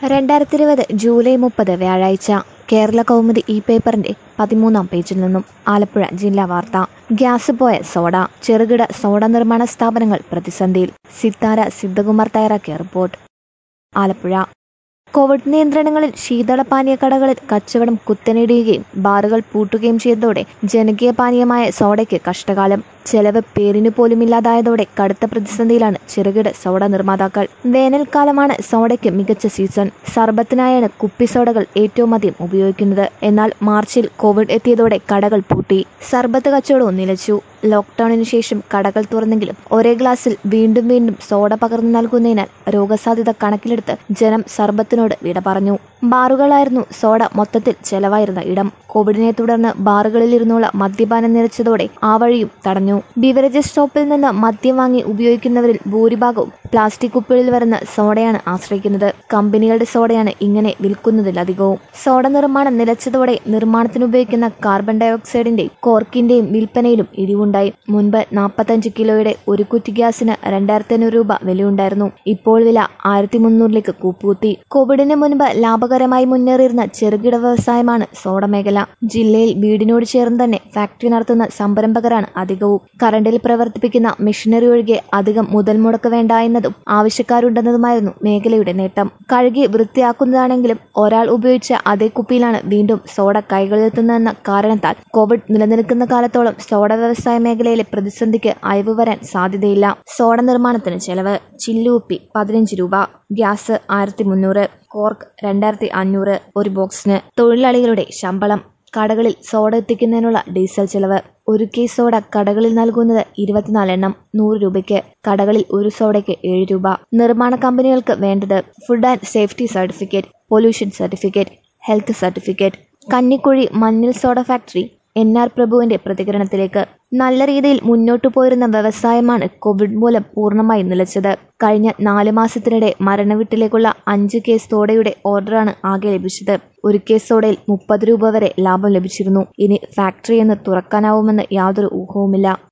രണ്ടായിരത്തി ഇരുപത് ജൂലൈ മുപ്പത് വ്യാഴാഴ്ച കേരള കൗമുദി ഇ പേപ്പറിന്റെ പതിമൂന്നാം പേജിൽ നിന്നും ആലപ്പുഴ ജില്ലാ വാർത്ത ഗ്യാസ് പോയ സോഡ ചെറുകിട സോഡ നിർമ്മാണ സ്ഥാപനങ്ങൾ പ്രതിസന്ധിയിൽ സിത്താര സിദ്ധകുമാർ തയ്യാറാക്കിയ റിപ്പോർട്ട് ആലപ്പുഴ കോവിഡ് നിയന്ത്രണങ്ങളിൽ ശീതളപാനീയ കടകളിൽ കച്ചവടം കുത്തനെയിടുകയും ബാറുകൾ പൂട്ടുകയും ചെയ്തതോടെ ജനകീയ പാനീയമായ സോഡയ്ക്ക് കഷ്ടകാലം ചെലവ് പേരിനു പോലുമില്ലാതായതോടെ കടുത്ത പ്രതിസന്ധിയിലാണ് ചെറുകിട സോഡ നിർമ്മാതാക്കൾ വേനൽക്കാലമാണ് സോഡയ്ക്ക് മികച്ച സീസൺ സർബത്തിനായാണ് കുപ്പി സോഡകൾ ഏറ്റവും അധികം ഉപയോഗിക്കുന്നത് എന്നാൽ മാർച്ചിൽ കോവിഡ് എത്തിയതോടെ കടകൾ പൂട്ടി സർബത്ത് കച്ചവടവും നിലച്ചു ലോക്ക്ഡൌണിനു ശേഷം കടകൾ തുറന്നെങ്കിലും ഒരേ ഗ്ലാസ്സിൽ വീണ്ടും വീണ്ടും സോഡ പകർന്നു നൽകുന്നതിനാൽ രോഗസാധ്യത കണക്കിലെടുത്ത് ജനം സർബത്തിനോട് വിട പറഞ്ഞു ബാറുകളായിരുന്നു സോഡ മൊത്തത്തിൽ ചെലവായിരുന്ന ഇടം കോവിഡിനെ തുടർന്ന് ബാറുകളിലിരുന്നുള്ള മദ്യപാനം നിലച്ചതോടെ ആ വഴിയും തടഞ്ഞു ബിവറേജസ് ഷോപ്പിൽ നിന്ന് മദ്യം വാങ്ങി ഉപയോഗിക്കുന്നവരിൽ ഭൂരിഭാഗവും പ്ലാസ്റ്റിക് കുപ്പികളിൽ വരുന്ന സോഡയാണ് ആശ്രയിക്കുന്നത് കമ്പനികളുടെ സോഡയാണ് ഇങ്ങനെ വിൽക്കുന്നതിലധികവും സോഡ നിർമ്മാണം നിലച്ചതോടെ നിർമ്മാണത്തിന് ഉപയോഗിക്കുന്ന കാർബൺ ഡയോക്സൈഡിന്റെയും കോർക്കിന്റെയും വിൽപ്പനയിലും ഇടിവുണ്ടായി മുൻപ് നാൽപ്പത്തഞ്ച് കിലോയുടെ ഒരു കുറ്റി ഗ്യാസിന് രണ്ടായിരത്തി അഞ്ഞൂറ് രൂപ വിലയുണ്ടായിരുന്നു ഇപ്പോൾ വില ആയിരത്തി മുന്നൂറിലേക്ക് കൂപ്പുകുത്തി കോവിഡിന് മുൻപ് ലാഭകരമായി മുന്നേറിയിരുന്ന ചെറുകിട വ്യവസായമാണ് സോഡ മേഖല ജില്ലയിൽ വീടിനോട് ചേർന്ന് തന്നെ ഫാക്ടറി നടത്തുന്ന സംരംഭകരാണ് അധികവും കറണ്ടിൽ പ്രവർത്തിപ്പിക്കുന്ന മെഷീനറി ഒഴികെ അധികം മുതൽ മുടക്ക് വേണ്ട എന്നതും ആവശ്യക്കാരുണ്ടെന്നതുമായിരുന്നു മേഖലയുടെ നേട്ടം കഴുകി വൃത്തിയാക്കുന്നതാണെങ്കിലും ഒരാൾ ഉപയോഗിച്ച അതേ കുപ്പിയിലാണ് വീണ്ടും സോഡ കൈകളിലെത്തുന്നതെന്ന കാരണത്താൽ കോവിഡ് നിലനിൽക്കുന്ന കാലത്തോളം സോഡ വ്യവസായ മേഖലയിലെ പ്രതിസന്ധിക്ക് അയവ് വരാൻ സാധ്യതയില്ല സോഡ നിർമ്മാണത്തിന് ചെലവ് ചില്ലുകുപ്പി പതിനഞ്ച് രൂപ ഗ്യാസ് ആയിരത്തി മുന്നൂറ് കോർക്ക് രണ്ടായിരത്തി അഞ്ഞൂറ് ഒരു ബോക്സിന് തൊഴിലാളികളുടെ ശമ്പളം കടകളിൽ സോഡ എത്തിക്കുന്നതിനുള്ള ഡീസൽ ചെലവ് ഒരു കേസ് സോഡ കടകളിൽ നൽകുന്നത് ഇരുപത്തിനാല് എണ്ണം നൂറ് രൂപയ്ക്ക് കടകളിൽ ഒരു സോഡയ്ക്ക് ഏഴ് രൂപ നിർമ്മാണ കമ്പനികൾക്ക് വേണ്ടത് food and safety certificate pollution certificate health certificate Kannikuzhi മഞ്ഞൾ സോഡ ഫാക്ടറി എൻ ആർ പ്രഭുവിന്റെ പ്രതികരണത്തിലേക്ക് നല്ല രീതിയിൽ മുന്നോട്ടു പോയിരുന്ന വ്യവസായമാണ് കോവിഡ് മൂലം പൂർണ്ണമായി നിലച്ചത് കഴിഞ്ഞ നാല് മാസത്തിനിടെ മരണവീട്ടിലേക്കുള്ള അഞ്ച് കേസ് സോഡയുടെ ഓർഡറാണ് ആകെ ലഭിച്ചത് ഒരു കേസ് സോഡയിൽ മുപ്പത് രൂപ വരെ ലാഭം ലഭിച്ചിരുന്നു ഇനി ഫാക്ടറി എന്ന് തുറക്കാനാവുമെന്ന് യാതൊരു ഊഹവുമില്ല